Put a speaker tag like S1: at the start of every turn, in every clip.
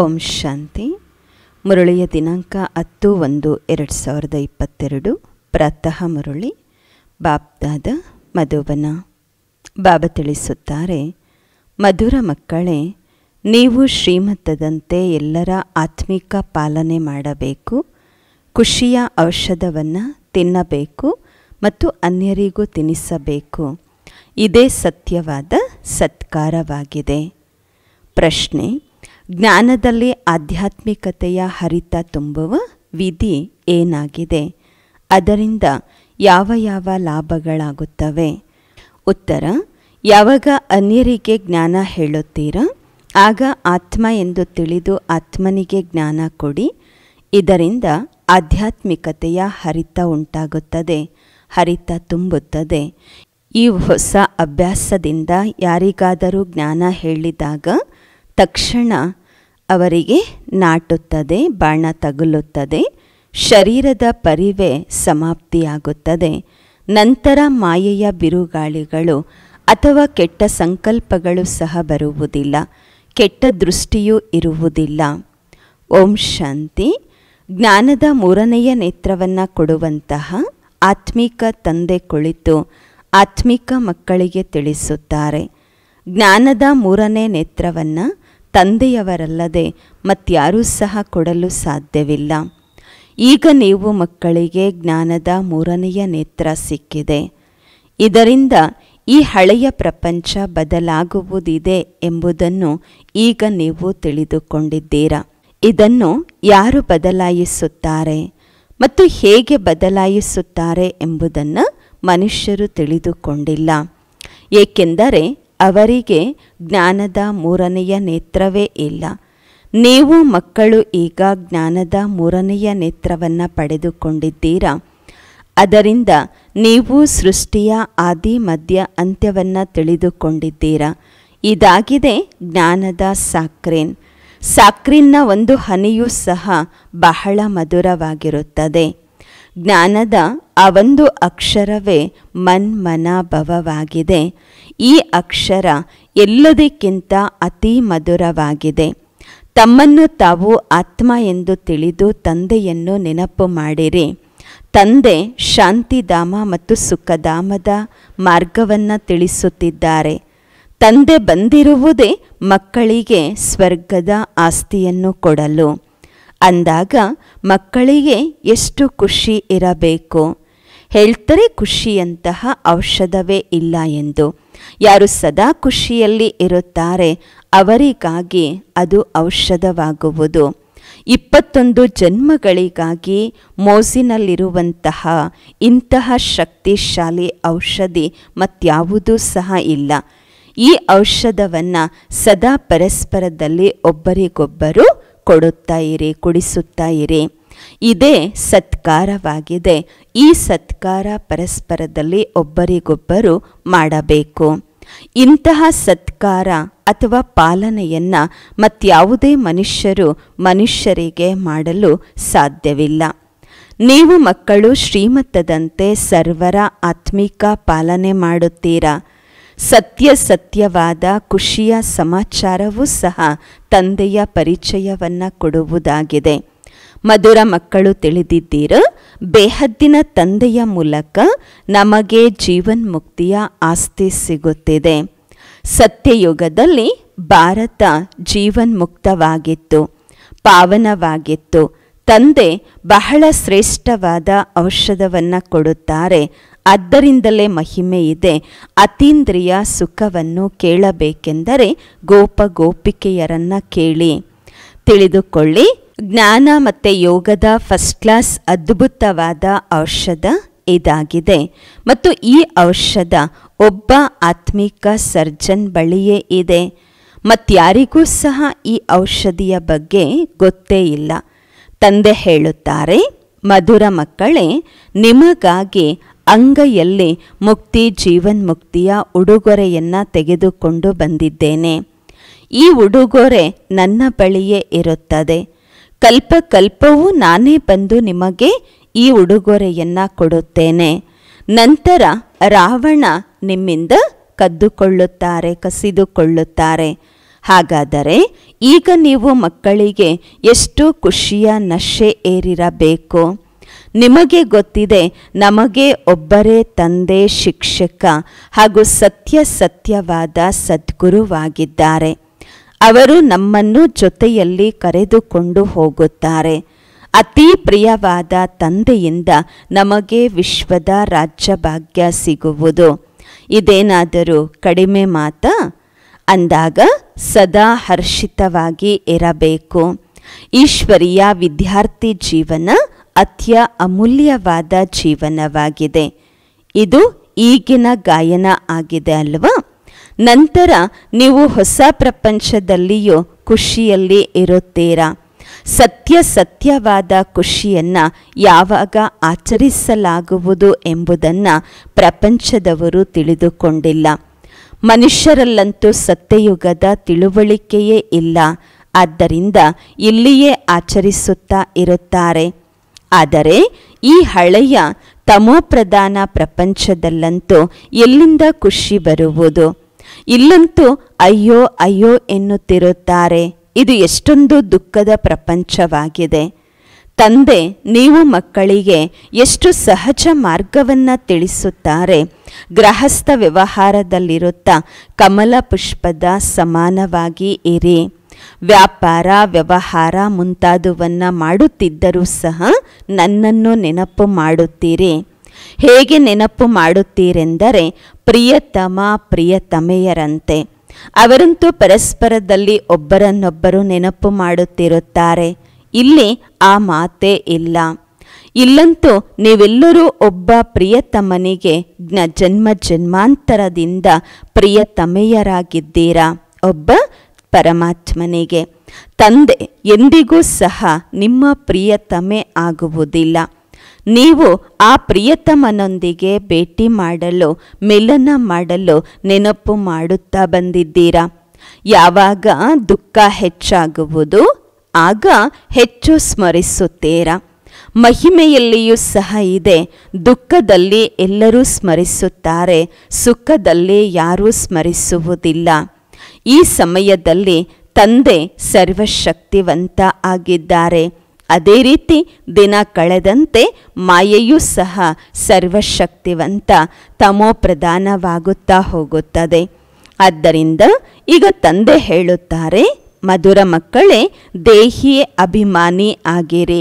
S1: ಓಂ ಶಾಂತಿ ಮುರಳಿಯ ದಿನಾಂಕ ಹತ್ತು ಒಂದು ಎರಡು ಸಾವಿರದ ಇಪ್ಪತ್ತೆರಡು ಪ್ರಾತಃ ಮುರಳಿ ಬಾಬ್ದಾದ ಮಧುಬನ ಬಾಬಾ ತಿಳಿಸುತ್ತಾರೆ ಮಧುರ ಮಕ್ಕಳೇ ನೀವು ಶ್ರೀಮತದಂತೆ ಎಲ್ಲರ ಆತ್ಮಿಕ ಪಾಲನೆ ಮಾಡಬೇಕು ಖುಷಿಯ ಔಷಧವನ್ನು ತಿನ್ನಬೇಕು ಮತ್ತು ಅನ್ಯರಿಗೂ ತಿನ್ನಿಸಬೇಕು ಇದೇ ಸತ್ಯವಾದ ಸತ್ಕಾರವಾಗಿದೆ ಪ್ರಶ್ನೆ ಜ್ಞಾನದಲ್ಲಿ ಆಧ್ಯಾತ್ಮಿಕತೆಯ ಹರಿತ ತುಂಬುವ ವಿಧಿ ಏನಾಗಿದೆ ಅದರಿಂದ ಯಾವ ಯಾವ ಲಾಭಗಳಾಗುತ್ತವೆ ಉತ್ತರ ಯಾವಾಗ ಅನ್ಯರಿಗೆ ಜ್ಞಾನ ಹೇಳುತ್ತೀರಾ ಆಗ ಆತ್ಮ ಎಂದು ತಿಳಿದು ಆತ್ಮನಿಗೆ ಜ್ಞಾನ ಕೊಡಿ ಇದರಿಂದ ಆಧ್ಯಾತ್ಮಿಕತೆಯ ಹರಿತ ಉಂಟಾಗುತ್ತದೆ ಹರಿತ ತುಂಬುತ್ತದೆ ಈ ಹೊಸ ಅಭ್ಯಾಸದಿಂದ ಯಾರಿಗಾದರೂ ಜ್ಞಾನ ಹೇಳಿದಾಗ ತಕ್ಷಣ ಅವರಿಗೆ ನಾಟುತ್ತದೆ ಬಾಣ ತಗುಲುತ್ತದೆ ಶರೀರದ ಪರಿವೆ ಸಮಾಪ್ತಿಯಾಗುತ್ತದೆ ನಂತರ ಮಾಯೆಯ ಬಿರುಗಾಳಿಗಳು ಅಥವಾ ಕೆಟ್ಟ ಸಂಕಲ್ಪಗಳು ಸಹ ಬರುವುದಿಲ್ಲ ಕೆಟ್ಟ ದೃಷ್ಟಿಯೂ ಇರುವುದಿಲ್ಲ ಓಂ ಶಾಂತಿ ಜ್ಞಾನದ ಮೂರನೆಯ ನೇತ್ರವನ್ನು ಕೊಡುವಂತಹ ಆತ್ಮಿಕ ತಂದೆ ಕುಳಿತು ಆತ್ಮಿಕ ಮಕ್ಕಳಿಗೆ ತಿಳಿಸುತ್ತಾರೆ ಜ್ಞಾನದ ಮೂರನೇ ನೇತ್ರವನ್ನು ತಂದೆಯವರಲ್ಲದೆ ಮತ್ಯಾರೂ ಸಹ ಕೊಡಲು ಸಾಧ್ಯವಿಲ್ಲ ಈಗ ನೀವು ಮಕ್ಕಳಿಗೆ ಜ್ಞಾನದ ಮೂರನೆಯ ನೇತ್ರ ಸಿಕ್ಕಿದೆ ಇದರಿಂದ ಈ ಹಳೆಯ ಪ್ರಪಂಚ ಬದಲಾಗುವುದಿದೆ ಎಂಬುದನ್ನು ಈಗ ನೀವು ತಿಳಿದುಕೊಂಡಿದ್ದೀರಾ ಇದನ್ನು ಯಾರು ಬದಲಾಯಿಸುತ್ತಾರೆ ಮತ್ತು ಹೇಗೆ ಬದಲಾಯಿಸುತ್ತಾರೆ ಎಂಬುದನ್ನು ಮನುಷ್ಯರು ತಿಳಿದುಕೊಂಡಿಲ್ಲ ಏಕೆಂದರೆ ಅವರಿಗೆ ಜ್ಞಾನದ ಮೂರನೆಯ ನೇತ್ರವೇ ಇಲ್ಲ ನೀವು ಮಕ್ಕಳು ಈಗ ಜ್ಞಾನದ ಮೂರನೆಯ ನೇತ್ರವನ್ನು ಪಡೆದುಕೊಂಡಿದ್ದೀರಾ ಅದರಿಂದ ನೀವು ಸೃಷ್ಟಿಯ ಆದಿ ಮಧ್ಯ ಅಂತ್ಯವನ್ನು ತಿಳಿದುಕೊಂಡಿದ್ದೀರಾ ಇದಾಗಿದೆ ಜ್ಞಾನದ ಸಾಕ್ರೇನ್ ಸಾಕ್ರಿನ್ನ ಒಂದು ಹನಿಯೂ ಸಹ ಬಹಳ ಮಧುರವಾಗಿರುತ್ತದೆ ಜ್ಞಾನದ ಆ ಒಂದು ಅಕ್ಷರವೇ ಮನ್ಮನ ಭವವಾಗಿದೆ ಈ ಅಕ್ಷರ ಎಲ್ಲದಕ್ಕಿಂತ ಅತಿ ಮಧುರವಾಗಿದೆ ತಮ್ಮನ್ನು ತಾವು ಆತ್ಮ ಎಂದು ತಿಳಿದು ತಂದೆಯನ್ನು ನೆನಪು ಮಾಡಿರಿ ತಂದೆ ಶಾಂತಿಧಾಮ ಮತ್ತು ಸುಖಧಾಮದ ಮಾರ್ಗವನ್ನು ತಿಳಿಸುತ್ತಿದ್ದಾರೆ ತಂದೆ ಬಂದಿರುವುದೇ ಮಕ್ಕಳಿಗೆ ಸ್ವರ್ಗದ ಆಸ್ತಿಯನ್ನು ಕೊಡಲು ಅಂದಾಗ ಮಕ್ಕಳಿಗೆ ಎಷ್ಟು ಖುಷಿ ಇರಬೇಕು ಹೇಳ್ತಾರೆ ಖುಷಿಯಂತಹ ಔಷಧವೇ ಇಲ್ಲ ಎಂದು ಯಾರು ಸದಾ ಖುಷಿಯಲ್ಲಿ ಇರುತ್ತಾರೆ ಅವರಿಗಾಗಿ ಅದು ಔಷಧವಾಗುವುದು ಇಪ್ಪತ್ತೊಂದು ಜನ್ಮಗಳಿಗಾಗಿ ಮೋಜಿನಲ್ಲಿರುವಂತಹ ಇಂತಹ ಶಕ್ತಿಶಾಲಿ ಔಷಧಿ ಮತ್ಯಾವುದೂ ಸಹ ಇಲ್ಲ ಈ ಔಷಧವನ್ನು ಸದಾ ಪರಸ್ಪರದಲ್ಲಿ ಒಬ್ಬರಿಗೊಬ್ಬರು ಕೊಡುತ್ತಾ ಇರಿ ಕುಡಿಸುತ್ತಾ ಇರಿ ಇದೇ ಸತ್ಕಾರವಾಗಿದೆ ಈ ಸತ್ಕಾರ ಪರಸ್ಪರದಲ್ಲಿ ಒಬ್ಬರಿಗೊಬ್ಬರು ಮಾಡಬೇಕು ಇಂತಹ ಸತ್ಕಾರ ಅಥವಾ ಪಾಲನೆಯನ್ನು ಮತ್ಯಾವುದೇ ಮನುಷ್ಯರು ಮನುಷ್ಯರಿಗೆ ಮಾಡಲು ಸಾಧ್ಯವಿಲ್ಲ ನೀವು ಮಕ್ಕಳು ಶ್ರೀಮತದಂತೆ ಸರ್ವರ ಆತ್ಮಿಕ ಪಾಲನೆ ಮಾಡುತ್ತೀರಾ ಸತ್ಯ ಸತ್ಯವಾದ ಖುಷಿಯ ಸಮಾಚಾರವೂ ಸಹ ತಂದೆಯ ಪರಿಚಯವನ್ನು ಕೊಡುವುದಾಗಿದೆ ಮಧುರ ಮಕ್ಕಳು ತಿಳಿದಿದ್ದೀರ ಬೇಹದ್ದಿನ ತಂದೆಯ ಮೂಲಕ ನಮಗೆ ಜೀವನ್ಮುಕ್ತಿಯ ಆಸ್ತಿ ಸಿಗುತ್ತಿದೆ ಸತ್ಯಯುಗದಲ್ಲಿ ಭಾರತ ಜೀವನ್ಮುಕ್ತವಾಗಿತ್ತು ಪಾವನವಾಗಿತ್ತು ತಂದೆ ಬಹಳ ಶ್ರೇಷ್ಠವಾದ ಔಷಧವನ್ನು ಕೊಡುತ್ತಾರೆ ಆದ್ದರಿಂದಲೇ ಮಹಿಮೆ ಇದೆ ಅತೀಂದ್ರಿಯ ಸುಖವನ್ನು ಕೇಳಬೇಕೆಂದರೆ ಗೋಪ ಗೋಪಿಕೆಯರನ್ನ ಕೇಳಿ ತಿಳಿದುಕೊಳ್ಳಿ ಜ್ಞಾನ ಮತ್ತು ಯೋಗದ ಫಸ್ಟ್ ಕ್ಲಾಸ್ ಅದ್ಭುತವಾದ ಔಷಧ ಇದಾಗಿದೆ ಮತ್ತು ಈ ಔಷಧ ಒಬ್ಬ ಆತ್ಮಿಕ ಸರ್ಜನ್ ಬಳಿಯೇ ಇದೆ ಮತ್ಯಾರಿಗೂ ಸಹ ಈ ಔಷಧಿಯ ಬಗ್ಗೆ ಗೊತ್ತೇ ಇಲ್ಲ ತಂದೆ ಹೇಳುತ್ತಾರೆ ಮಧುರ ಮಕ್ಕಳೇ ನಿಮಗಾಗಿ ಅಂಗೈಯಲ್ಲಿ ಮುಕ್ತಿ ಜೀವನ್ಮುಕ್ತಿಯ ಉಡುಗೊರೆಯನ್ನು ತೆಗೆದುಕೊಂಡು ಬಂದಿದ್ದೇನೆ ಈ ಉಡುಗೊರೆ ನನ್ನ ಬಳಿಯೇ ಇರುತ್ತದೆ ಕಲ್ಪ ಕಲ್ಪವೂ ನಾನೇ ಬಂದು ನಿಮಗೆ ಈ ಉಡುಗೊರೆಯನ್ನು ಕೊಡುತ್ತೇನೆ ನಂತರ ರಾವಣ ನಿಮ್ಮಿಂದ ಕದ್ದುಕೊಳ್ಳುತ್ತಾರೆ ಕಸಿದುಕೊಳ್ಳುತ್ತಾರೆ ಹಾಗಾದರೆ ಈಗ ನೀವು ಮಕ್ಕಳಿಗೆ ಎಷ್ಟು ಖುಷಿಯ ನಶೆ ಏರಿರಬೇಕು ನಿಮಗೆ ಗೊತ್ತಿದೆ ನಮಗೆ ಒಬ್ಬರೇ ತಂದೆ ಶಿಕ್ಷಕ ಹಾಗೂ ಸತ್ಯ ಸತ್ಯವಾದ ಸದ್ಗುರುವಾಗಿದ್ದಾರೆ ಅವರು ನಮ್ಮನ್ನು ಜೊತೆಯಲ್ಲಿ ಕರೆದುಕೊಂಡು ಹೋಗುತ್ತಾರೆ ಅತಿ ಪ್ರಿಯವಾದ ತಂದೆಯಿಂದ ನಮಗೆ ವಿಶ್ವದ ರಾಜ್ಯಭಾಗ್ಯ ಸಿಗುವುದು ಇದೇನಾದರೂ ಕಡಿಮೆ ಮಾತಾ ಅಂದಾಗ ಸದಾ ಹರ್ಷಿತವಾಗಿ ಇರಬೇಕು ಈಶ್ವರಿಯ ವಿದ್ಯಾರ್ಥಿ ಜೀವನ ಅತ್ಯ ಅಮೂಲ್ಯವಾದ ಜೀವನವಾಗಿದೆ ಇದು ಈಗಿನ ಗಾಯನ ಆಗಿದೆ ಅಲ್ವಾ ನಂತರ ನೀವು ಹೊಸ ಪ್ರಪಂಚದಲ್ಲಿಯೂ ಖುಷಿಯಲ್ಲಿ ಇರುತ್ತೀರಾ ಸತ್ಯ ಸತ್ಯವಾದ ಖುಷಿಯನ್ನು ಯಾವಾಗ ಆಚರಿಸಲಾಗುವುದು ಎಂಬುದನ್ನು ಪ್ರಪಂಚದವರು ತಿಳಿದುಕೊಂಡಿಲ್ಲ ಮನುಷ್ಯರಲ್ಲಂತೂ ಸತ್ಯಯುಗದ ತಿಳುವಳಿಕೆಯೇ ಇಲ್ಲ ಆದ್ದರಿಂದ ಇಲ್ಲಿಯೇ ಆಚರಿಸುತ್ತಾ ಇರುತ್ತಾರೆ ಆದರೆ ಈ ಹಳೆಯ ತಮೋಪ್ರಧಾನ ಪ್ರಪಂಚದಲ್ಲಂತೂ ಎಲ್ಲಿಂದ ಖುಷಿ ಬರುವುದು ಇಲ್ಲಂತೂ ಅಯ್ಯೋ ಅಯ್ಯೋ ಎನ್ನುತ್ತಿರುತ್ತಾರೆ ಇದು ಎಷ್ಟೊಂದು ದುಃಖದ ಪ್ರಪಂಚವಾಗಿದೆ ತಂದೆ ನೀವು ಮಕ್ಕಳಿಗೆ ಎಷ್ಟು ಸಹಜ ಮಾರ್ಗವನ್ನು ತಿಳಿಸುತ್ತಾರೆ ಗೃಹಸ್ಥ ವ್ಯವಹಾರದಲ್ಲಿರುತ್ತಾ ಕಮಲ ಪುಷ್ಪದ ಸಮಾನವಾಗಿ ಇರಿ ವ್ಯಾಪಾರ ವ್ಯವಹಾರ ಮುಂತಾದುವನ್ನು ಮಾಡುತ್ತಿದ್ದರೂ ಸಹ ನನ್ನನ್ನು ನೆನಪು ಮಾಡುತ್ತೀರಿ ಹೇಗೆ ನೆನಪು ಮಾಡುತ್ತೀರೆಂದರೆ ಪ್ರಿಯತಮ ಪ್ರಿಯತಮೆಯರಂತೆ ಅವರಂತೂ ಪರಸ್ಪರದಲ್ಲಿ ಒಬ್ಬರನ್ನೊಬ್ಬರು ನೆನಪು ಮಾಡುತ್ತಿರುತ್ತಾರೆ ಇಲ್ಲಿ ಆ ಮಾತೇ ಇಲ್ಲ ಇಲ್ಲಂತೂ ನೀವೆಲ್ಲರೂ ಒಬ್ಬ ಪ್ರಿಯತಮನಿಗೆ ಜ್ಞ ಜನ್ಮ ಜನ್ಮಾಂತರದಿಂದ ಪ್ರಿಯತಮೆಯರಾಗಿದ್ದೀರಾ ಒಬ್ಬ ಪರಮಾತ್ಮನಿಗೆ ತಂದೆ ಎಂದಿಗೂ ಸಹ ನಿಮ್ಮ ಪ್ರಿಯತಮೆ ಆಗುವುದಿಲ್ಲ ನೀವು ಆ ಪ್ರಿಯತಮನೊಂದಿಗೆ ಭೇಟಿ ಮಾಡಲು ಮಿಲನ ಮಾಡಲು ನೆನಪು ಮಾಡುತ್ತಾ ಬಂದಿದ್ದೀರಾ ಯಾವಾಗ ದುಃಖ ಹೆಚ್ಚಾಗುವುದು ಆಗ ಹೆಚ್ಚು ಸ್ಮರಿಸುತ್ತೀರಾ ಮಹಿಮೆಯಲ್ಲಿಯೂ ಸಹ ಇದೆ ದುಃಖದಲ್ಲಿ ಎಲ್ಲರೂ ಸ್ಮರಿಸುತ್ತಾರೆ ಸುಖದಲ್ಲಿ ಯಾರೂ ಸ್ಮರಿಸುವುದಿಲ್ಲ ಈ ಸಮಯದಲ್ಲಿ ತಂದೆ ಸರ್ವಶಕ್ತಿವಂತ ಆಗಿದ್ದಾರೆ ಅದೇ ರೀತಿ ದಿನ ಕಳೆದಂತೆ ಮಾಯೆಯೂ ಸಹ ಸರ್ವಶಕ್ತಿವಂತ ತಮೋ ಪ್ರಧಾನವಾಗುತ್ತಾ ಹೋಗುತ್ತದೆ ಆದ್ದರಿಂದ ಈಗ ತಂದೆ ಹೇಳುತ್ತಾರೆ ಮಧುರ ಮಕ್ಕಳೇ ದೇಹಿಯೇ ಅಭಿಮಾನಿ ಆಗಿರಿ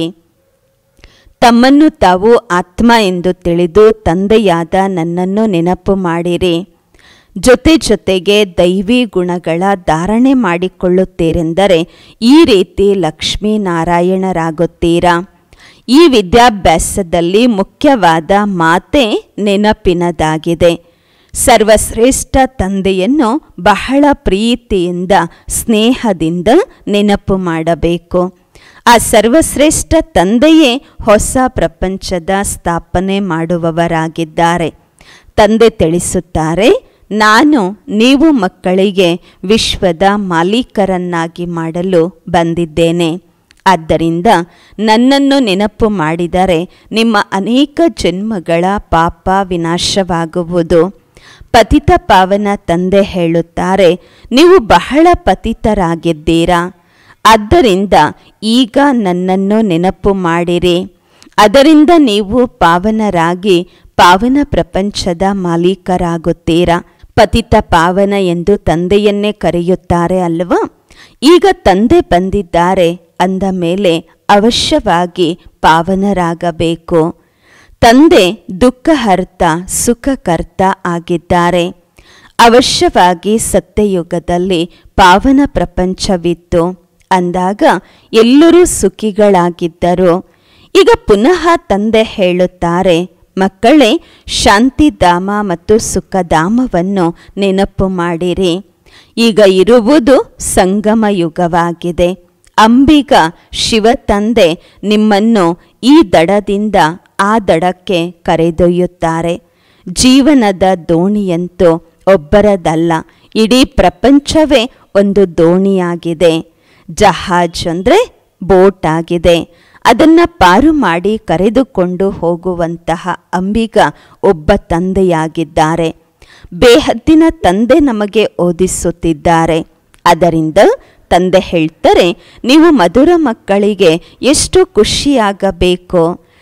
S1: ತಮ್ಮನ್ನು ತಾವು ಆತ್ಮ ಎಂದು ತಿಳಿದು ತಂದೆಯಾದ ನನ್ನನ್ನು ನೆನಪು ಮಾಡಿರಿ ಜೊತೆ ಜೊತೆಗೆ ದೈವಿ ಗುಣಗಳ ಧಾರಣೆ ಮಾಡಿಕೊಳ್ಳುತ್ತೀರೆಂದರೆ ಈ ರೀತಿ ಲಕ್ಷ್ಮೀನಾರಾಯಣರಾಗುತ್ತೀರಾ ಈ ವಿದ್ಯಾಭ್ಯಾಸದಲ್ಲಿ ಮುಖ್ಯವಾದ ಮಾತೆ ನೆನಪಿನದಾಗಿದೆ ಸರ್ವಶ್ರೇಷ್ಠ ತಂದೆಯನ್ನು ಬಹಳ ಪ್ರೀತಿಯಿಂದ ಸ್ನೇಹದಿಂದ ನೆನಪು ಮಾಡಬೇಕು ಆ ಸರ್ವಶ್ರೇಷ್ಠ ತಂದೆಯೇ ಹೊಸ ಪ್ರಪಂಚದ ಸ್ಥಾಪನೆ ಮಾಡುವವರಾಗಿದ್ದಾರೆ ತಂದೆ ತಿಳಿಸುತ್ತಾರೆ ನಾನು ನೀವು ಮಕ್ಕಳಿಗೆ ವಿಶ್ವದ ಮಾಲೀಕರನ್ನಾಗಿ ಮಾಡಲು ಬಂದಿದ್ದೇನೆ ಆದ್ದರಿಂದ ನನ್ನನ್ನು ನೆನಪು ಮಾಡಿದರೆ ನಿಮ್ಮ ಅನೇಕ ಜನ್ಮಗಳ ಪಾಪ ವಿನಾಶವಾಗುವುದು ಪತಿತ ಪಾವನ ತಂದೆ ಹೇಳುತ್ತಾರೆ ನೀವು ಬಹಳ ಪತಿತರಾಗಿದ್ದೀರಾ ಆದ್ದರಿಂದ ಈಗ ನನ್ನನ್ನು ನೆನಪು ಮಾಡಿರಿ ಅದರಿಂದ ನೀವು ಪಾವನರಾಗಿ ಪಾವನ ಪ್ರಪಂಚದ ಮಾಲೀಕರಾಗುತ್ತೀರಾ ಪತಿತ ಪಾವನ ಎಂದು ತಂದೆಯನ್ನೇ ಕರೆಯುತ್ತಾರೆ ಅಲ್ವಾ ಈಗ ತಂದೆ ಬಂದಿದ್ದಾರೆ ಅಂದ ಮೇಲೆ ಅವಶ್ಯವಾಗಿ ಪಾವನರಾಗಬೇಕು ತಂದೆ ದುಃಖಹರ್ತ ಸುಖಕರ್ತ ಆಗಿದ್ದಾರೆ ಅವಶ್ಯವಾಗಿ ಸತ್ಯಯುಗದಲ್ಲಿ ಪಾವನ ಪ್ರಪಂಚವಿತ್ತು ಅಂದಾಗ ಎಲ್ಲರೂ ಸುಖಿಗಳಾಗಿದ್ದರು ಈಗ ಪುನಃ ತಂದೆ ಹೇಳುತ್ತಾರೆ ಮಕ್ಕಳೇ ಶಾಂತಿಧಾಮ ಮತ್ತು ಸುಖಧಾಮವನ್ನು ನೆನಪು ಮಾಡಿರಿ ಈಗ ಇರುವುದು ಸಂಗಮ ಯುಗವಾಗಿದೆ ಅಂಬಿಗ ಶಿವ ತಂದೆ ನಿಮ್ಮನ್ನು ಈ ದಡದಿಂದ ಆ ದಡಕ್ಕೆ ಕರೆದೊಯ್ಯುತ್ತಾರೆ ಜೀವನದ ದೋಣಿಯಂತೂ ಒಬ್ಬರದಲ್ಲ ಇಡೀ ಪ್ರಪಂಚವೇ ಒಂದು ದೋಣಿಯಾಗಿದೆ ಜಹಾಜ್ ಅಂದರೆ ಬೋಟ್ ಆಗಿದೆ ಅದನ್ನು ಪಾರು ಮಾಡಿ ಕರೆದುಕೊಂಡು ಹೋಗುವಂತಹ ಅಂಬಿಗ ಒಬ್ಬ ತಂದೆಯಾಗಿದ್ದಾರೆ ಬೇಹದ್ದಿನ ತಂದೆ ನಮಗೆ ಓದಿಸುತ್ತಿದ್ದಾರೆ ಅದರಿಂದ ತಂದೆ ಹೇಳ್ತಾರೆ ನೀವು ಮಧುರ ಮಕ್ಕಳಿಗೆ ಎಷ್ಟು ಖುಷಿಯಾಗಬೇಕು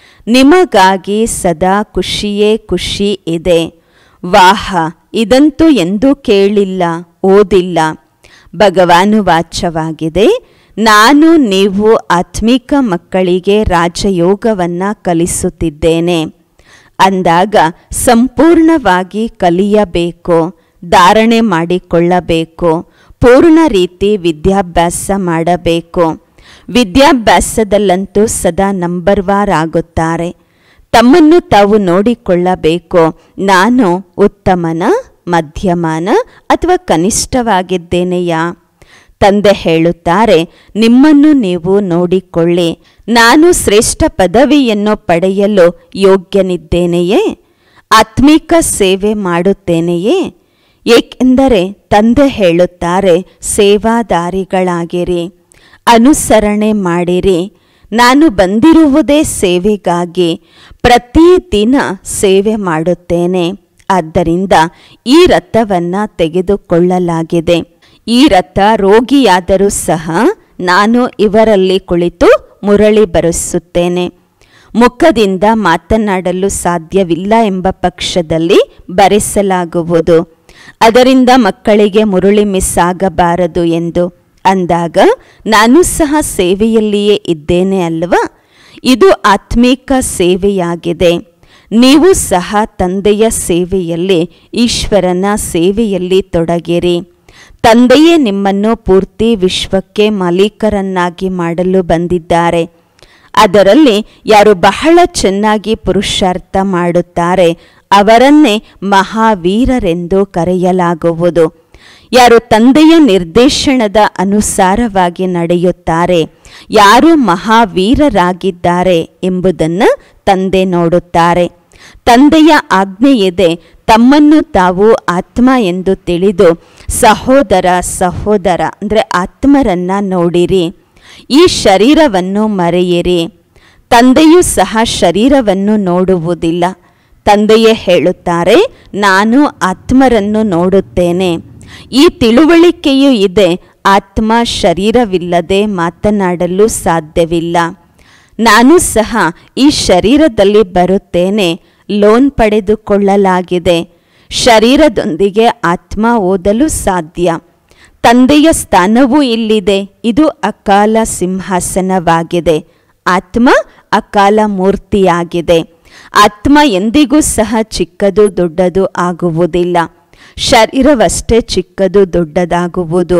S1: ನಿಮಗಾಗಿ ಸದಾ ಖುಷಿಯೇ ಖುಷಿ ಇದೆ ವಾಹ ಇದಂತೂ ಎಂದೂ ಕೇಳಿಲ್ಲ ಓದಿಲ್ಲ ಭಗವಾನು ವಾಚ್ಯವಾಗಿದೆ ನಾನು ನೀವು ಆತ್ಮಿಕ ಮಕ್ಕಳಿಗೆ ರಾಜಯೋಗವನ್ನು ಕಲಿಸುತ್ತಿದ್ದೇನೆ ಅಂದಾಗ ಸಂಪೂರ್ಣವಾಗಿ ಕಲಿಯಬೇಕು ಧಾರಣೆ ಮಾಡಿಕೊಳ್ಳಬೇಕು ಪೂರ್ಣ ರೀತಿ ವಿದ್ಯಾಭ್ಯಾಸ ಮಾಡಬೇಕು ವಿದ್ಯಾಭ್ಯಾಸದಲ್ಲಂತೂ ಸದಾ ನಂಬರ್ ವಾರ್ ಆಗುತ್ತಾರೆ ತಮ್ಮನ್ನು ತಾವು ನೋಡಿಕೊಳ್ಳಬೇಕು ನಾನು ಉತ್ತಮನ ಮಧ್ಯಮನ ಅಥವಾ ಕನಿಷ್ಠವಾಗಿದ್ದೇನೆಯಾ ತಂದೆ ಹೇಳುತ್ತಾರೆ ನಿಮ್ಮನ್ನು ನೀವು ನೋಡಿಕೊಳ್ಳಿ ನಾನು ಶ್ರೇಷ್ಠ ಪದವಿಯನ್ನು ಪಡೆಯಲು ಯೋಗ್ಯನಿದ್ದೇನೆಯೇ ಆತ್ಮಿಕ ಸೇವೆ ಮಾಡುತ್ತೇನೆಯೇ ಏಕೆಂದರೆ ತಂದೆ ಹೇಳುತ್ತಾರೆ ಸೇವಾದಾರಿಗಳಾಗಿರಿ ಅನುಸರಣೆ ಮಾಡಿರಿ ನಾನು ಬಂದಿರುವುದೇ ಸೇವೆಗಾಗಿ ಪ್ರತಿದಿನ ಸೇವೆ ಮಾಡುತ್ತೇನೆ ಆದ್ದರಿಂದ ಈ ರಥವನ್ನು ತೆಗೆದುಕೊಳ್ಳಲಾಗಿದೆ ಈ ರಥ ರೋಗಿಯಾದರೂ ಸಹ ನಾನು ಇವರಲ್ಲಿ ಕುಳಿತು ಮುರಳಿ ಬರೆಸುತ್ತೇನೆ ಮುಖದಿಂದ ಮಾತನಾಡಲು ಸಾಧ್ಯವಿಲ್ಲ ಎಂಬ ಪಕ್ಷದಲ್ಲಿ ಬರೆಸಲಾಗುವುದು ಅದರಿಂದ ಮಕ್ಕಳಿಗೆ ಮುರುಳಿ ಮಿಸ್ ಆಗಬಾರದು ಎಂದು ಅಂದಾಗ ನಾನು ಸಹ ಸೇವೆಯಲ್ಲಿಯೇ ಇದ್ದೇನೆ ಅಲ್ವಾ ಇದು ಆತ್ಮೀಕ ಸೇವೆಯಾಗಿದೆ ನೀವು ಸಹ ತಂದೆಯ ಸೇವೆಯಲ್ಲಿ ಈಶ್ವರನ ಸೇವೆಯಲ್ಲಿ ತೊಡಗಿರಿ ತಂದೆಯೇ ನಿಮ್ಮನ್ನು ಪೂರ್ತಿ ವಿಶ್ವಕ್ಕೆ ಮಾಲೀಕರನ್ನಾಗಿ ಮಾಡಲು ಬಂದಿದ್ದಾರೆ ಅದರಲ್ಲಿ ಯಾರು ಬಹಳ ಚೆನ್ನಾಗಿ ಪುರುಷಾರ್ಥ ಮಾಡುತ್ತಾರೆ ಅವರನ್ನೇ ಮಹಾವೀರರೆಂದು ಕರೆಯಲಾಗುವುದು ಯಾರು ತಂದೆಯ ನಿರ್ದೇಶನದ ಅನುಸಾರವಾಗಿ ನಡೆಯುತ್ತಾರೆ ಯಾರು ಮಹಾವೀರರಾಗಿದ್ದಾರೆ ಎಂಬುದನ್ನು ತಂದೆ ನೋಡುತ್ತಾರೆ ತಂದೆಯ ಆಜ್ಞೆಯಿದೆ ತಮ್ಮನ್ನು ತಾವು ಆತ್ಮ ಎಂದು ತಿಳಿದು ಸಹೋದರ ಸಹೋದರ ಅಂದರೆ ಆತ್ಮರನ್ನ ನೋಡಿರಿ ಈ ಶರೀರವನ್ನು ಮರೆಯಿರಿ ತಂದೆಯೂ ಸಹ ಶರೀರವನ್ನು ನೋಡುವುದಿಲ್ಲ ತಂದೆಯೇ ಹೇಳುತ್ತಾರೆ ನಾನು ಆತ್ಮರನ್ನು ನೋಡುತ್ತೇನೆ ಈ ತಿಳುವಳಿಕೆಯೂ ಇದೆ ಆತ್ಮ ಶರೀರವಿಲ್ಲದೆ ಮಾತನಾಡಲು ಸಾಧ್ಯವಿಲ್ಲ ನಾನು ಸಹ ಈ ಶರೀರದಲ್ಲಿ ಬರುತ್ತೇನೆ ಲೋನ್ ಪಡೆದುಕೊಳ್ಳಲಾಗಿದೆ ಶರೀರದೊಂದಿಗೆ ಆತ್ಮ ಓದಲು ಸಾಧ್ಯ ತಂದೆಯ ಸ್ಥಾನವೂ ಇಲ್ಲಿದೆ ಇದು ಅಕಾಲ ಸಿಂಹಾಸನವಾಗಿದೆ ಆತ್ಮ ಅಕಾಲ ಮೂರ್ತಿಯಾಗಿದೆ ಆತ್ಮ ಎಂದಿಗೂ ಸಹ ಚಿಕ್ಕದು ದೊಡ್ಡದು ಆಗುವುದಿಲ್ಲ ಶರೀರವಷ್ಟೇ ಚಿಕ್ಕದು ದೊಡ್ಡದಾಗುವುದು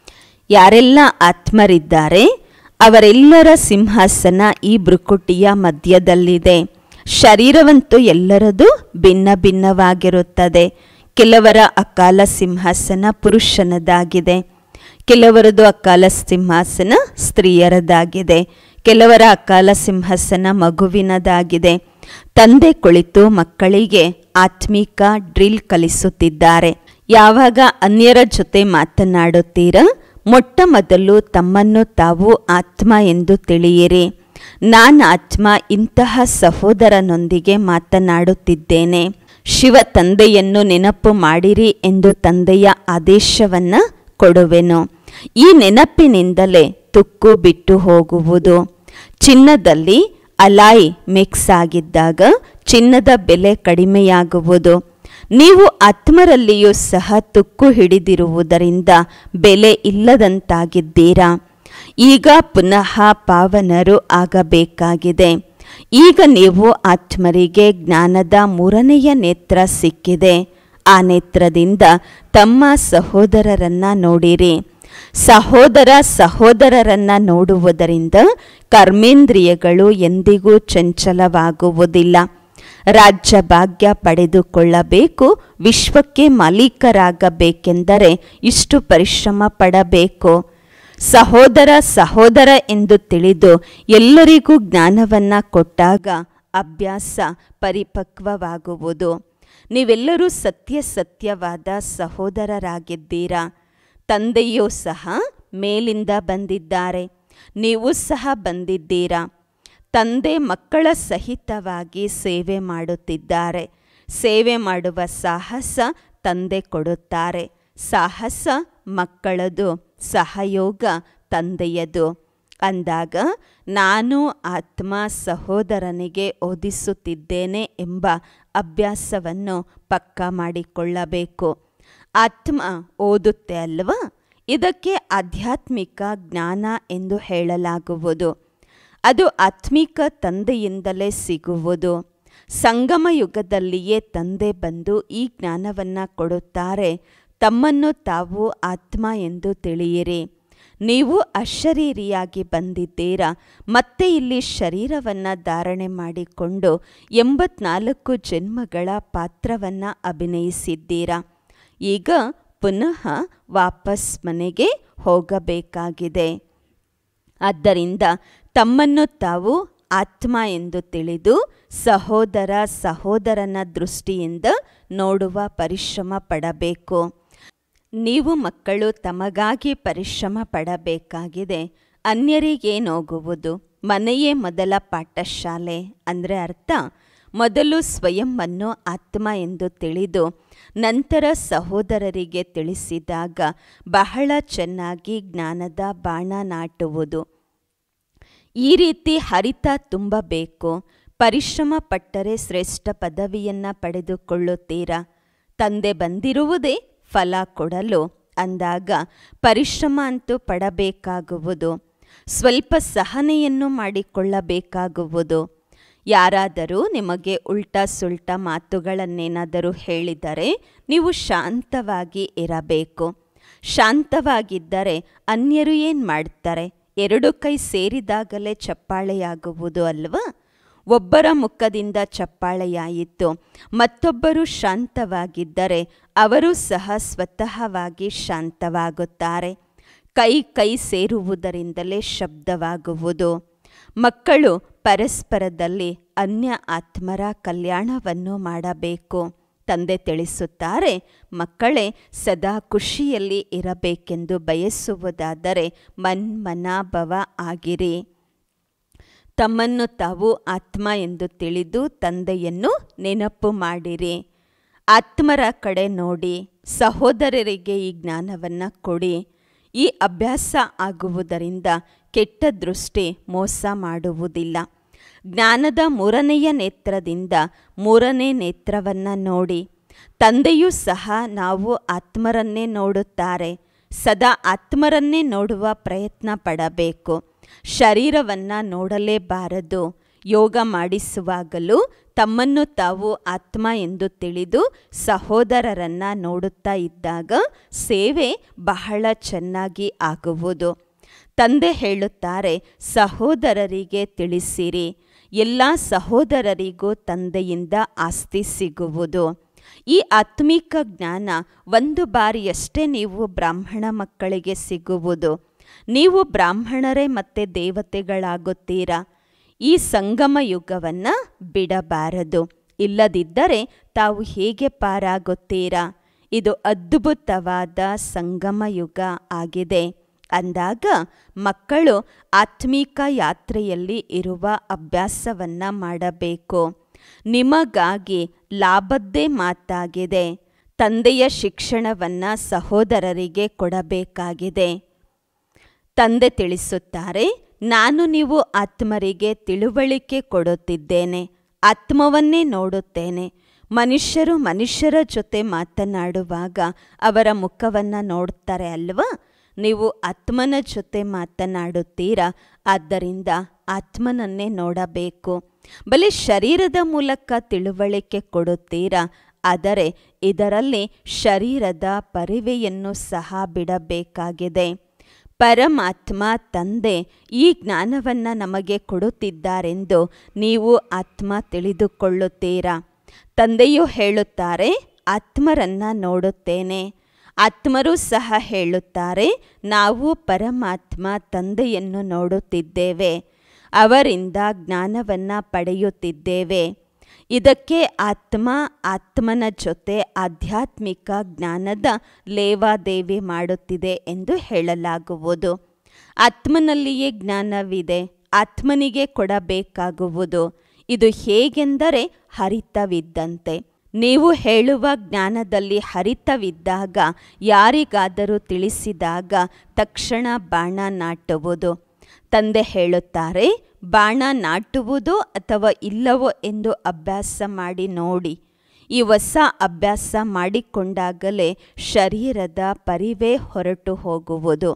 S1: ಯಾರೆಲ್ಲ ಆತ್ಮರಿದ್ದಾರೆ ಅವರೆಲ್ಲರ ಸಿಂಹಾಸನ ಈ ಬೃಕುಟಿಯ ಮಧ್ಯದಲ್ಲಿದೆ ಶರೀರವಂತೂ ಎಲ್ಲರದು ಭಿನ್ನ ಭಿನ್ನವಾಗಿರುತ್ತದೆ ಕೆಲವರ ಅಕಾಲ ಸಿಂಹಾಸನ ಪುರುಷನದಾಗಿದೆ ಕೆಲವರದು ಅಕಾಲ ಸಿಂಹಾಸನ ಸ್ತ್ರೀಯರದಾಗಿದೆ ಕೆಲವರ ಅಕಾಲ ಸಿಂಹಾಸನ ಮಗುವಿನದಾಗಿದೆ ತಂದೆ ಕುಳಿತು ಮಕ್ಕಳಿಗೆ ಆತ್ಮಿಕ ಡ್ರಿಲ್ ಕಲಿಸುತ್ತಿದ್ದಾರೆ ಯಾವಾಗ ಅನ್ಯರ ಜೊತೆ ಮಾತನಾಡುತ್ತೀರಾ ಮೊಟ್ಟ ಮೊದಲು ತಮ್ಮನ್ನು ತಾವು ಆತ್ಮ ಎಂದು ತಿಳಿಯಿರಿ ನಾನು ಆತ್ಮ ಇಂತಹ ಸಹೋದರನೊಂದಿಗೆ ಮಾತನಾಡುತ್ತಿದ್ದೇನೆ ಶಿವ ತಂದೆಯನ್ನು ನೆನಪು ಮಾಡಿರಿ ಎಂದು ತಂದೆಯ ಆದೇಶವನ್ನು ಕೊಡುವೆನು ಈ ನೆನಪಿನಿಂದಲೇ ತುಕ್ಕು ಬಿಟ್ಟು ಹೋಗುವುದು ಚಿನ್ನದಲ್ಲಿ ಅಲಾಯ್ ಮಿಕ್ಸ್ ಆಗಿದ್ದಾಗ ಚಿನ್ನದ ಬೆಲೆ ಕಡಿಮೆಯಾಗುವುದು ನೀವು ಆತ್ಮರಲ್ಲಿಯೂ ಸಹ ತುಕ್ಕು ಹಿಡಿದಿರುವುದರಿಂದ ಬೆಲೆ ಇಲ್ಲದಂತಾಗಿದ್ದೀರಾ ಈಗ ಪುನಃ ಪಾವನರು ಆಗಬೇಕಾಗಿದೆ ಈಗ ನೀವು ಆತ್ಮರಿಗೆ ಜ್ಞಾನದ ಮೂರನೆಯ ನೇತ್ರ ಸಿಕ್ಕಿದೆ ಆ ನೇತ್ರದಿಂದ ತಮ್ಮ ಸಹೋದರರನ್ನ ನೋಡಿರಿ ಸಹೋದರ ಸಹೋದರರನ್ನ ನೋಡುವುದರಿಂದ ಕರ್ಮೇಂದ್ರಿಯಗಳು ಎಂದಿಗೂ ಚಂಚಲವಾಗುವುದಿಲ್ಲ ರಾಜ್ಯ ಭಾಗ್ಯ ಪಡೆದುಕೊಳ್ಳಬೇಕು ವಿಶ್ವಕ್ಕೆ ಮಾಲೀಕರಾಗಬೇಕೆಂದರೆ ಇಷ್ಟು ಪರಿಶ್ರಮ ಪಡಬೇಕು ಸಹೋದರ ಸಹೋದರ ಎಂದು ತಿಳಿದು ಎಲ್ಲರಿಗೂ ಜ್ಞಾನವನ್ನು ಕೊಟ್ಟಾಗ ಅಭ್ಯಾಸ ಪರಿಪಕ್ವವಾಗುವುದು ನೀವೆಲ್ಲರೂ ಸತ್ಯ ಸತ್ಯವಾದ ಸಹೋದರರಾಗಿದ್ದೀರಾ ತಂದೆಯೂ ಸಹ ಮೇಲಿಂದ ಬಂದಿದ್ದಾರೆ ನೀವು ಸಹ ಬಂದಿದ್ದೀರಾ ತಂದೆ ಮಕ್ಕಳ ಸಹಿತವಾಗಿ ಸೇವೆ ಮಾಡುತ್ತಿದ್ದಾರೆ ಸೇವೆ ಮಾಡುವ ಸಾಹಸ ತಂದೆ ಕೊಡುತ್ತಾರೆ ಸಾಹಸ ಮಕ್ಕಳದು ಸಹಯೋಗ ತಂದೆಯದು ಅಂದಾಗ ನಾನು ಆತ್ಮ ಸಹೋದರನಿಗೆ ಓದಿಸುತ್ತಿದ್ದೇನೆ ಎಂಬ ಅಭ್ಯಾಸವನ್ನು ಪಕ್ಕಾ ಮಾಡಿಕೊಳ್ಳಬೇಕು ಆತ್ಮ ಓದುತ್ತೆ ಅಲ್ವಾ ಇದಕ್ಕೆ ಆಧ್ಯಾತ್ಮಿಕ ಜ್ಞಾನ ಎಂದು ಹೇಳಲಾಗುವುದು ಅದು ಆತ್ಮಿಕ ತಂದೆಯಿಂದಲೇ ಸಿಗುವುದು ಸಂಗಮ ಯುಗದಲ್ಲಿಯೇ ತಂದೆ ಬಂದು ಈ ಜ್ಞಾನವನ್ನು ಕೊಡುತ್ತಾರೆ ತಮ್ಮನ್ನು ತಾವು ಆತ್ಮ ಎಂದು ತಿಳಿಯಿರಿ ನೀವು ಅಶರೀರಿಯಾಗಿ ಬಂದಿದ್ದೀರಾ ಮತ್ತೆ ಇಲ್ಲಿ ಶರೀರವನ್ನು ಧಾರಣೆ ಮಾಡಿಕೊಂಡು ಎಂಬತ್ನಾಲ್ಕು ಜನ್ಮಗಳ ಪಾತ್ರವನ್ನು ಅಭಿನಯಿಸಿದ್ದೀರಾ ಈಗ ಪುನಃ ವಾಪಸ್ ಮನೆಗೆ ಹೋಗಬೇಕಾಗಿದೆ ಆದ್ದರಿಂದ ತಮ್ಮನ್ನು ತಾವು ಆತ್ಮ ಎಂದು ತಿಳಿದು ಸಹೋದರ ಸಹೋದರನ ದೃಷ್ಟಿಯಿಂದ ನೋಡುವ ಪರಿಶ್ರಮ ಪಡಬೇಕು ನೀವು ಮಕ್ಕಳು ತಮಗಾಗಿ ಪರಿಶ್ರಮ ಪಡಬೇಕಾಗಿದೆ ಅನ್ಯರಿಗೇನೋಗುವುದು ಮನೆಯೇ ಮೊದಲ ಪಾಠಶಾಲೆ ಅಂದರೆ ಅರ್ಥ ಮೊದಲು ಸ್ವಯಂವನ್ನು ಆತ್ಮ ಎಂದು ತಿಳಿದು ನಂತರ ಸಹೋದರರಿಗೆ ತಿಳಿಸಿದಾಗ ಬಹಳ ಚೆನ್ನಾಗಿ ಜ್ಞಾನದ ಬಾಣ ನಾಟುವುದು ಈ ರೀತಿ ಹರಿತ ತುಂಬಬೇಕು ಪರಿಶ್ರಮ ಪಟ್ಟರೆ ಶ್ರೇಷ್ಠ ಪದವಿಯನ್ನು ಪಡೆದುಕೊಳ್ಳುತ್ತೀರಾ ತಂದೆ ಬಂದಿರುವುದೇ ಫಲ ಕೊಡಲು ಅಂದಾಗ ಪರಿಶ್ರಮ ಅಂತೂ ಪಡಬೇಕಾಗುವುದು ಸ್ವಲ್ಪ ಸಹನೆಯನ್ನು ಮಾಡಿಕೊಳ್ಳಬೇಕಾಗುವುದು ಯಾರಾದರೂ ನಿಮಗೆ ಉಲ್ಟಾ ಸುಲ್ಟಾ ಮಾತುಗಳನ್ನೇನಾದರೂ ಹೇಳಿದರೆ ನೀವು ಶಾಂತವಾಗಿ ಇರಬೇಕು ಶಾಂತವಾಗಿದ್ದರೆ ಅನ್ಯರು ಏನು ಮಾಡ್ತಾರೆ ಎರಡು ಕೈ ಸೇರಿದಾಗಲೇ ಚಪ್ಪಾಳೆಯಾಗುವುದು ಅಲ್ವಾ ಒಬ್ಬರ ಮುಖದಿಂದ ಚಪ್ಪಾಳೆಯಾಯಿತು ಮತ್ತೊಬ್ಬರು ಶಾಂತವಾಗಿದ್ದರೆ ಅವರು ಸಹ ಸ್ವತಃವಾಗಿ ಶಾಂತವಾಗುತ್ತಾರೆ ಕೈ ಕೈ ಸೇರುವುದರಿಂದಲೇ ಶಬ್ದವಾಗುವುದು ಮಕ್ಕಳು ಪರಸ್ಪರದಲ್ಲಿ ಅನ್ಯ ಆತ್ಮರ ಕಲ್ಯಾಣವನ್ನು ಮಾಡಬೇಕು ತಂದೆ ತಿಳಿಸುತ್ತಾರೆ ಮಕ್ಕಳೇ ಸದಾ ಖುಷಿಯಲ್ಲಿ ಇರಬೇಕೆಂದು ಬಯಸುವುದಾದರೆ ಮನ್ಮನಾಭವ ಆಗಿರಿ ತಮ್ಮನ್ನು ತಾವು ಆತ್ಮ ಎಂದು ತಿಳಿದು ತಂದೆಯನ್ನು ನೆನಪು ಮಾಡಿರಿ ಆತ್ಮರ ಕಡೆ ನೋಡಿ ಸಹೋದರರಿಗೆ ಈ ಜ್ಞಾನವನ್ನು ಕೊಡಿ ಈ ಅಭ್ಯಾಸ ಆಗುವುದರಿಂದ ಕೆಟ್ಟ ದೃಷ್ಟಿ ಮೋಸ ಮಾಡುವುದಿಲ್ಲ ಜ್ಞಾನದ ಮೂರನೆಯ ನೇತ್ರದಿಂದ ಮೂರನೇ ನೇತ್ರವನ್ನು ನೋಡಿ ತಂದೆಯೂ ಸಹ ನಾವು ಆತ್ಮರನ್ನೇ ನೋಡುತ್ತಾರೆ ಸದಾ ಆತ್ಮರನ್ನೇ ನೋಡುವ ಪ್ರಯತ್ನ ಪಡಬೇಕು ಶರೀರವನ್ನು ನೋಡಲೇಬಾರದು ಯೋಗ ಮಾಡಿಸುವಾಗಲೂ ತಮ್ಮನ್ನು ತಾವು ಆತ್ಮ ಎಂದು ತಿಳಿದು ಸಹೋದರರನ್ನ ನೋಡುತ್ತಾ ಇದ್ದಾಗ ಸೇವೆ ಬಹಳ ಚೆನ್ನಾಗಿ ಆಗುವುದು ತಂದೆ ಹೇಳುತ್ತಾರೆ ಸಹೋದರರಿಗೆ ತಿಳಿಸಿರಿ ಎಲ್ಲ ಸಹೋದರರಿಗೂ ತಂದೆಯಿಂದ ಆಸ್ತಿ ಸಿಗುವುದು ಈ ಆತ್ಮಿಕ ಜ್ಞಾನ ಒಂದು ಬಾರಿಯಷ್ಟೇ ನೀವು ಬ್ರಾಹ್ಮಣ ಮಕ್ಕಳಿಗೆ ಸಿಗುವುದು ನೀವು ಬ್ರಾಹ್ಮಣರೇ ಮತ್ತೆ ದೇವತೆಗಳಾಗುತ್ತೀರಾ ಈ ಸಂಗಮ ಯುಗವನ್ನು ಬಿಡಬಾರದು ಇಲ್ಲದಿದ್ದರೆ ತಾವು ಹೇಗೆ ಪಾರಾಗುತ್ತೀರಾ ಇದು ಅದ್ಭುತವಾದ ಸಂಗಮ ಯುಗ ಆಗಿದೆ ಅಂದಾಗ ಮಕ್ಕಳು ಆತ್ಮಿಕ ಯಾತ್ರೆಯಲ್ಲಿ ಇರುವ ಅಭ್ಯಾಸವನ್ನು ಮಾಡಬೇಕು ನಿಮಗಾಗಿ ಲಾಭದ್ದೇ ಮಾತಾಗಿದೆ ತಂದೆಯ ಶಿಕ್ಷಣವನ್ನು ಸಹೋದರರಿಗೆ ಕೊಡಬೇಕಾಗಿದೆ ತಂದೆ ತಿಳಿಸುತ್ತಾರೆ ನಾನು ನೀವು ಆತ್ಮರಿಗೆ ತಿಳುವಳಿಕೆ ಕೊಡುತ್ತಿದ್ದೇನೆ ಆತ್ಮವನ್ನೇ ನೋಡುತ್ತೇನೆ ಮನುಷ್ಯರು ಮನುಷ್ಯರ ಜೊತೆ ಮಾತನಾಡುವಾಗ ಅವರ ಮುಖವನ್ನು ನೋಡ್ತಾರೆ ಅಲ್ವಾ ನೀವು ಆತ್ಮನ ಜೊತೆ ಮಾತನಾಡುತ್ತೀರಾ ಆದ್ದರಿಂದ ಆತ್ಮನನ್ನೇ ನೋಡಬೇಕು ಬಲೆ ಶರೀರದ ಮೂಲಕ ತಿಳುವಳಿಕೆ ಕೊಡುತ್ತೀರಾ ಆದರೆ ಇದರಲ್ಲಿ ಶರೀರದ ಪರಿವೆಯನ್ನು ಸಹ ಬಿಡಬೇಕಾಗಿದೆ ಪರಮಾತ್ಮ ತಂದೆ ಈ ಜ್ಞಾನವನ್ನು ನಮಗೆ ಕೊಡುತ್ತಿದ್ದಾರೆಂದು ನೀವು ಆತ್ಮ ತಿಳಿದುಕೊಳ್ಳುತ್ತೀರಾ ತಂದೆಯು ಹೇಳುತ್ತಾರೆ ಆತ್ಮರನ್ನ ನೋಡುತ್ತೇನೆ ಆತ್ಮರು ಸಹ ಹೇಳುತ್ತಾರೆ ನಾವು ಪರಮಾತ್ಮ ತಂದೆಯನ್ನು ನೋಡುತ್ತಿದ್ದೇವೆ ಅವರಿಂದ ಜ್ಞಾನವನ್ನು ಪಡೆಯುತ್ತಿದ್ದೇವೆ ಇದಕ್ಕೆ ಆತ್ಮ ಆತ್ಮನ ಜೊತೆ ಆಧ್ಯಾತ್ಮಿಕ ಜ್ಞಾನದ ಲೇವಾದೇವಿ ಮಾಡುತ್ತಿದೆ ಎಂದು ಹೇಳಲಾಗುವುದು ಆತ್ಮನಲ್ಲಿಯೇ ಜ್ಞಾನವಿದೆ ಆತ್ಮನಿಗೆ ಕೊಡಬೇಕಾಗುವುದು ಇದು ಹೇಗೆಂದರೆ ಹರಿತವಿದ್ದಂತೆ ನೀವು ಹೇಳುವ ಜ್ಞಾನದಲ್ಲಿ ಹರಿತವಿದ್ದಾಗ ಯಾರಿಗಾದರೂ ತಿಳಿಸಿದಾಗ ತಕ್ಷಣ ಬಾಣ ನಾಟುವುದು ತಂದೆ ಹೇಳುತ್ತಾರೆ ಬಾಣ ನಾಟುವುದು ಅಥವಾ ಇಲ್ಲವೋ ಎಂದು ಅಭ್ಯಾಸ ಮಾಡಿ ನೋಡಿ ಈ ಹೊಸ ಅಭ್ಯಾಸ ಮಾಡಿಕೊಂಡಾಗಲೇ ಶರೀರದ ಪರಿವೇ ಹೊರಟು ಹೋಗುವುದು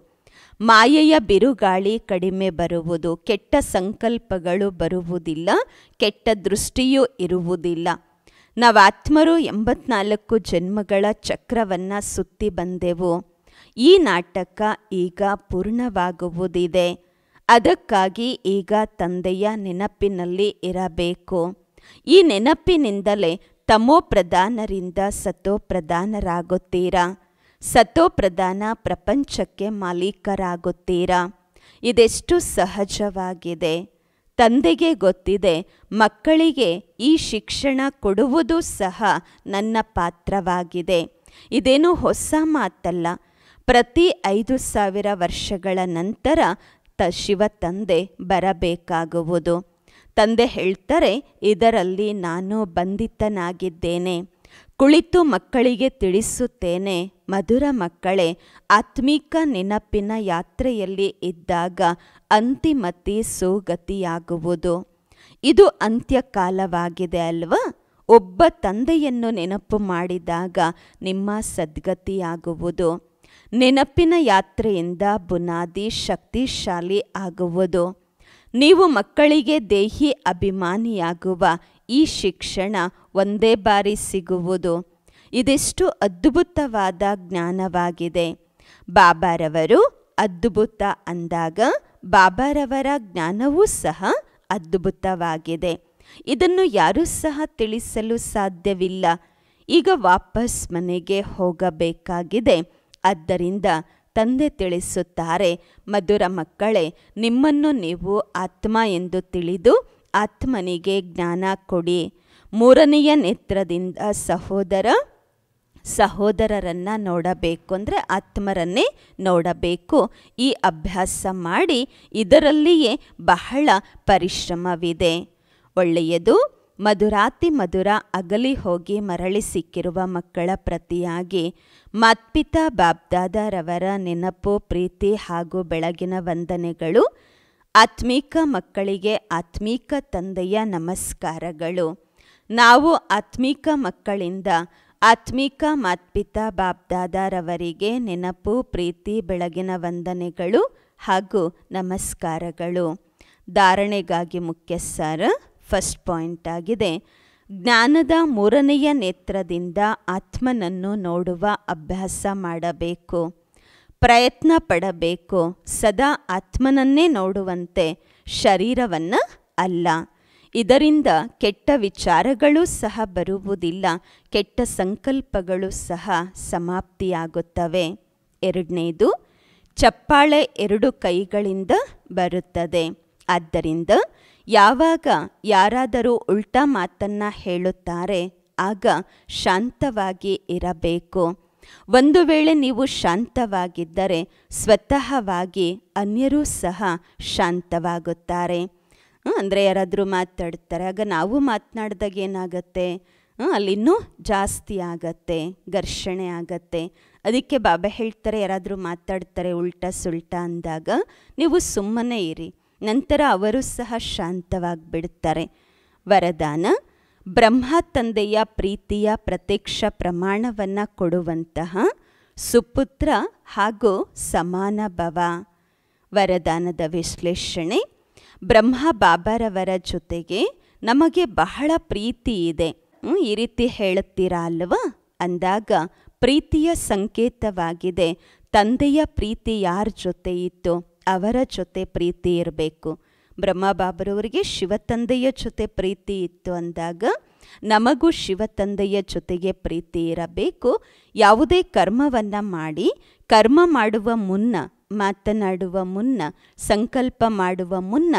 S1: ಮಾಯೆಯ ಬಿರುಗಾಳಿ ಕಡಿಮೆ ಬರುವುದು ಕೆಟ್ಟ ಸಂಕಲ್ಪಗಳು ಬರುವುದಿಲ್ಲ ಕೆಟ್ಟ ದೃಷ್ಟಿಯೂ ಇರುವುದಿಲ್ಲ ನಾವು ಆತ್ಮರು ಎಂಬತ್ನಾಲ್ಕು ಜನ್ಮಗಳ ಚಕ್ರವನ್ನು ಸುತ್ತಿ ಬಂದೆವು ಈ ನಾಟಕ ಈಗ ಪೂರ್ಣವಾಗುವುದಿದೆ ಅದಕ್ಕಾಗಿ ಈಗ ತಂದೆಯ ನೆನಪಿನಲ್ಲಿ ಇರಬೇಕು ಈ ನೆನಪಿನಿಂದಲೇ ತಮೋ ಪ್ರಧಾನರಿಂದ ಸತೋ ಪ್ರಧಾನರಾಗುತ್ತೀರಾ ಸತೋ ಪ್ರಧಾನ ಪ್ರಪಂಚಕ್ಕೆ ಮಾಲೀಕರಾಗುತ್ತೀರಾ ಇದೆಷ್ಟು ಸಹಜವಾಗಿದೆ ತಂದೆಗೆ ಗೊತ್ತಿದೆ ಮಕ್ಕಳಿಗೆ ಈ ಶಿಕ್ಷಣ ಕೊಡುವುದು ಸಹ ನನ್ನ ಪಾತ್ರವಾಗಿದೆ ಇದೇನು ಹೊಸ ಮಾತಲ್ಲ ಪ್ರತಿ ಐದು ಸಾವಿರ ವರ್ಷಗಳ ನಂತರ ತ ಶಿವ ತಂದೆ ಬರಬೇಕಾಗುವುದು ತಂದೆ ಹೇಳ್ತಾರೆ ಇದರಲ್ಲಿ ನಾನು ಬಂಧಿತನಾಗಿದ್ದೇನೆ ಕುಳಿತು ಮಕ್ಕಳಿಗೆ ತಿಳಿಸುತ್ತೇನೆ ಮಧುರ ಮಕ್ಕಳೇ ಆತ್ಮಿಕ ನೆನಪಿನ ಯಾತ್ರೆಯಲ್ಲಿ ಇದ್ದಾಗ ಅಂತಿಮತಿ ಸುಗತಿಯಾಗುವುದು ಇದು ಅಂತ್ಯಕಾಲವಾಗಿದೆ ಅಲ್ವಾ ಒಬ್ಬ ತಂದೆಯನ್ನು ನೆನಪು ಮಾಡಿದಾಗ ನಿಮ್ಮ ಸದ್ಗತಿಯಾಗುವುದು ನೆನಪಿನ ಯಾತ್ರೆಯಿಂದ ಬುನಾದಿ ಶಕ್ತಿಶಾಲಿ ಆಗುವುದು ನೀವು ಮಕ್ಕಳಿಗೆ ದೇಹಿ ಅಭಿಮಾನಿಯಾಗುವ ಈ ಶಿಕ್ಷಣ ಒಂದೇ ಬಾರಿ ಸಿಗುವುದು ಇದೆಷ್ಟು ಅದ್ಭುತವಾದ ಜ್ಞಾನವಾಗಿದೆ ಬಾಬಾರವರು ಅದ್ಭುತ ಅಂದಾಗ ಬಾಬಾರವರ ಜ್ಞಾನವೂ ಸಹ ಅದ್ಭುತವಾಗಿದೆ ಇದನ್ನು ಯಾರೂ ಸಹ ತಿಳಿಸಲು ಸಾಧ್ಯವಿಲ್ಲ ಈಗ ವಾಪಸ್ ಮನೆಗೆ ಹೋಗಬೇಕಾಗಿದೆ ಆದ್ದರಿಂದ ತಂದೆ ತಿಳಿಸುತ್ತಾರೆ ಮಧುರ ಮಕ್ಕಳೇ ನಿಮ್ಮನ್ನು ನೀವು ಆತ್ಮ ಎಂದು ತಿಳಿದು ಆತ್ಮನಿಗೆ ಜ್ಞಾನ ಕೊಡಿ ಮೂರನೆಯ ನೇತ್ರದಿಂದ ಸಹೋದರ ಸಹೋದರರನ್ನ ನೋಡಬೇಕು ಅಂದರೆ ಆತ್ಮರನ್ನೇ ನೋಡಬೇಕು ಈ ಅಭ್ಯಾಸ ಮಾಡಿ ಇದರಲ್ಲಿಯೇ ಬಹಳ ಪರಿಶ್ರಮವಿದೆ ಒಳ್ಳೆಯದು ಮಧುರಾತಿ ಮಧುರ ಅಗಲಿ ಹೋಗಿ ಮರಳಿ ಸಿಕ್ಕಿರುವ ಮಕ್ಕಳ ಪ್ರತಿಯಾಗಿ ಮಾತ್ಪಿತಾ ಬಾಬ್ದಾದರವರ ನೆನಪು ಪ್ರೀತಿ ಹಾಗೂ ಬೆಳಗಿನ ವಂದನೆಗಳು ಆತ್ಮೀಕ ಮಕ್ಕಳಿಗೆ ಆತ್ಮೀಕ ತಂದೆಯ ನಮಸ್ಕಾರಗಳು ನಾವು ಆತ್ಮೀಕ ಮಕ್ಕಳಿಂದ ಆತ್ಮೀಕ ಮಾತ್ಪಿತಾ ಬಾಬ್ದಾದರವರಿಗೆ ನೆನಪು ಪ್ರೀತಿ ಬೆಳಗಿನ ವಂದನೆಗಳು ಹಾಗೂ ನಮಸ್ಕಾರಗಳು ಧಾರಣೆಗಾಗಿ ಮುಖ್ಯ ಸಾರ ಫಸ್ಟ್ ಪಾಯಿಂಟ್ ಆಗಿದೆ ಜ್ಞಾನದ ಮೂರನೆಯ ನೇತ್ರದಿಂದ ಆತ್ಮನನ್ನು ನೋಡುವ ಅಭ್ಯಾಸ ಮಾಡಬೇಕು ಪ್ರಯತ್ನ ಪಡಬೇಕು ಸದಾ ಆತ್ಮನನ್ನೇ ನೋಡುವಂತೆ ಶರೀರವನ್ನು ಅಲ್ಲ ಇದರಿಂದ ಕೆಟ್ಟ ವಿಚಾರಗಳೂ ಸಹ ಬರುವುದಿಲ್ಲ ಕೆಟ್ಟ ಸಂಕಲ್ಪಗಳು ಸಹ ಸಮಾಪ್ತಿಯಾಗುತ್ತವೆ ಎರಡನೇದು ಚಪ್ಪಾಳೆ ಎರಡು ಕೈಗಳಿಂದ ಬರುತ್ತದೆ ಆದ್ದರಿಂದ ಯಾವಾಗ ಯಾರಾದರೂ ಉಲ್ಟಾ ಮಾತನ್ನ ಹೇಳುತ್ತಾರೆ ಆಗ ಶಾಂತವಾಗಿ ಇರಬೇಕು ಒಂದು ವೇಳೆ ನೀವು ಶಾಂತವಾಗಿದ್ದರೆ ಸ್ವತಃವಾಗಿ ಅನ್ಯರೂ ಸಹ ಶಾಂತವಾಗುತ್ತಾರೆ ಅಂದರೆ ಯಾರಾದರೂ ಮಾತಾಡ್ತಾರೆ ಆಗ ನಾವು ಮಾತನಾಡಿದಾಗ ಏನಾಗತ್ತೆ ಅಲ್ಲಿನ್ನೂ ಜಾಸ್ತಿ ಆಗತ್ತೆ ಘರ್ಷಣೆ ಆಗತ್ತೆ ಅದಕ್ಕೆ ಬಾಬಾ ಹೇಳ್ತಾರೆ ಯಾರಾದರೂ ಮಾತಾಡ್ತಾರೆ ಉಲ್ಟಾ ಸುಲ್ಟಾ ಅಂದಾಗ ನೀವು ಸುಮ್ಮನೆ ಇರಿ ನಂತರ ಅವರು ಸಹ ಶಾಂತವಾಗಿಬಿಡ್ತಾರೆ ವರದಾನ ಬ್ರಹ್ಮ ತಂದೆಯ ಪ್ರೀತಿಯ ಪ್ರತ್ಯಕ್ಷ ಪ್ರಮಾಣವನ್ನು ಕೊಡುವಂತಹ ಸುಪುತ್ರ ಹಾಗೂ ಸಮಾನ ಭವ ವರದಾನದ ವಿಶ್ಲೇಷಣೆ ಬ್ರಹ್ಮ ಬಾಬಾರವರ ಜೊತೆಗೆ ನಮಗೆ ಬಹಳ ಪ್ರೀತಿ ಇದೆ ಈ ರೀತಿ ಹೇಳುತ್ತೀರಾ ಅಲ್ವಾ ಅಂದಾಗ ಪ್ರೀತಿಯ ಸಂಕೇತವಾಗಿದೆ ತಂದೆಯ ಪ್ರೀತಿ ಯಾರ ಜೊತೆ ಇತ್ತು ಅವರ ಜೊತೆ ಪ್ರೀತಿ ಇರಬೇಕು ಬ್ರಹ್ಮ ಬಾಬರವರಿಗೆ ಶಿವತಂದೆಯ ಜೊತೆ ಪ್ರೀತಿ ಇತ್ತು ಅಂದಾಗ ನಮಗೂ ಶಿವತಂದೆಯ ಜೊತೆಗೆ ಪ್ರೀತಿ ಇರಬೇಕು ಯಾವುದೇ ಕರ್ಮವನ್ನು ಮಾಡಿ ಕರ್ಮ ಮಾಡುವ ಮುನ್ನ ಮಾತನಾಡುವ ಮುನ್ನ ಸಂಕಲ್ಪ ಮಾಡುವ ಮುನ್ನ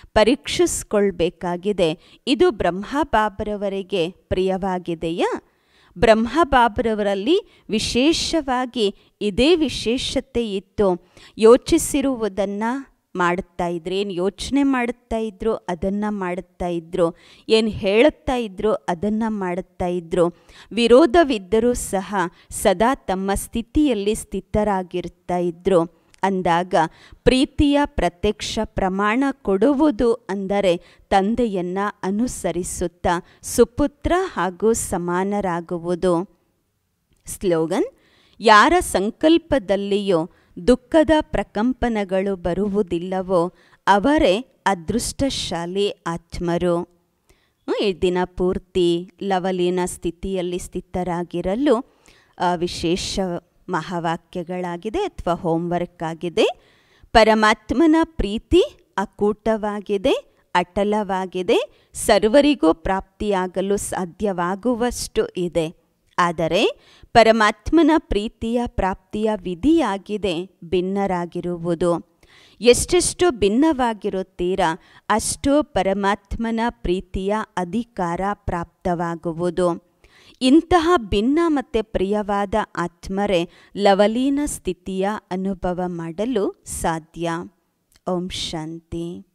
S1: ಪರೀಕ್ಷಿಸ್ಕೊಳ್ಬೇಕಾಗಿದೆ ಇದು ಬ್ರಹ್ಮ ಬಾಬರವರಿಗೆ ಪ್ರಿಯವಾಗಿದೆಯಾ ಬ್ರಹ್ಮ ಬಾಬರವರಲ್ಲಿ ವಿಶೇಷವಾಗಿ ಇದೇ ವಿಶೇಷತೆ ಇತ್ತು ಯೋಚಿಸಿರುವುದನ್ನು ಮಾಡುತ್ತಾ ಇದ್ರು ಏನು ಯೋಚನೆ ಮಾಡುತ್ತಾ ಇದ್ರು ಅದನ್ನು ಮಾಡುತ್ತಾ ಇದ್ರು ಏನು ಹೇಳುತ್ತಾ ಇದ್ರು ಅದನ್ನು ಮಾಡುತ್ತಾ ಇದ್ರು ವಿರೋಧವಿದ್ದರೂ ಸಹ ಸದಾ ತಮ್ಮ ಸ್ಥಿತಿಯಲ್ಲಿ ಸ್ಥಿತರಾಗಿರ್ತಾ ಇದ್ರು ಅಂದಾಗ ಪ್ರೀತಿಯ ಪ್ರತ್ಯಕ್ಷ ಪ್ರಮಾಣ ಕೊಡುವುದು ಅಂದರೆ ತಂದೆಯನ್ನು ಅನುಸರಿಸುತ್ತಾ ಸುಪುತ್ರ ಹಾಗೂ ಸಮಾನರಾಗುವುದು ಸ್ಲೋಗನ್ ಯಾರ ಸಂಕಲ್ಪದಲ್ಲಿಯೋ ದುಃಖದ ಪ್ರಕಂಪನಗಳು ಬರುವುದಿಲ್ಲವೋ ಅವರೇ ಅದೃಷ್ಟಶಾಲಿ ಆತ್ಮರು ಈ ದಿನ ಪೂರ್ತಿ ಲವಲಿನ ಸ್ಥಿತಿಯಲ್ಲಿ ಸ್ಥಿತರಾಗಿರಲು ವಿಶೇಷ ಮಹಾವಾಕ್ಯಗಳಾಗಿದೆ ಅಥವಾ ಹೋಮ್ವರ್ಕ್ ಆಗಿದೆ ಪರಮಾತ್ಮನ ಪ್ರೀತಿ ಅಕೂಟವಾಗಿದೆ ಅಟಲವಾಗಿದೆ ಸರ್ವರಿಗೂ ಪ್ರಾಪ್ತಿಯಾಗಲು ಸಾಧ್ಯವಾಗುವಷ್ಟು ಇದೆ ಆದರೆ ಪರಮಾತ್ಮನ ಪ್ರೀತಿಯ ಪ್ರಾಪ್ತಿಯ ವಿಧಿಯಾಗಿದೆ ಭಿನ್ನರಾಗಿರುವುದು ಎಷ್ಟೆಷ್ಟು ಭಿನ್ನವಾಗಿರುತ್ತೀರಾ ಅಷ್ಟು ಪರಮಾತ್ಮನ ಪ್ರೀತಿಯ ಅಧಿಕಾರ ಪ್ರಾಪ್ತವಾಗುವುದು ಇಂತಹ ಭಿನ್ನ ಮತ್ತು ಪ್ರಿಯವಾದ ಆತ್ಮರೇ ಲವಲೀನ ಸ್ಥಿತಿಯ ಅನುಭವ ಮಾಡಲು ಸಾಧ್ಯ ಓಂ ಶಾಂತಿ